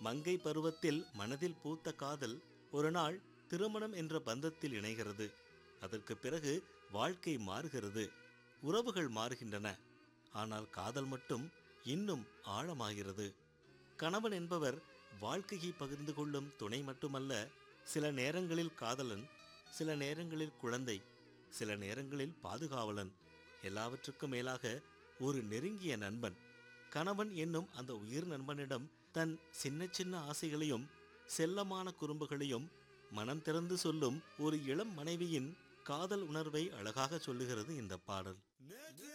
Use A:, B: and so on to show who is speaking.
A: மங்கை பருவத்தில் மனதில் பூத்த காதல் ஒரு நாள் திருமணம் என்ற பந்தத்தில் இணைகிறது அதற்கு பிறகு வாழ்க்கை மாறுகிறது உறவுகள் மாறுகின்றன ஆனால் காதல் மட்டும் இன்னும் ஆழமாகிறது கணவன் என்பவர் வாழ்க்கையை பகிர்ந்து கொள்ளும் துணை மட்டுமல்ல சில நேரங்களில் காதலன் சில நேரங்களில் குழந்தை சில நேரங்களில் பாதுகாவலன் எல்லாவற்றுக்கும் மேலாக ஒரு நெருங்கிய நண்பன் கணவன் என்னும் அந்த உயிர் நண்பனிடம் தன் சின்ன சின்ன ஆசைகளையும் செல்லமான குறும்புகளையும் மனம் திறந்து சொல்லும் ஒரு இளம் மனைவியின் காதல் உணர்வை அழகாக சொல்லுகிறது இந்த பாடல்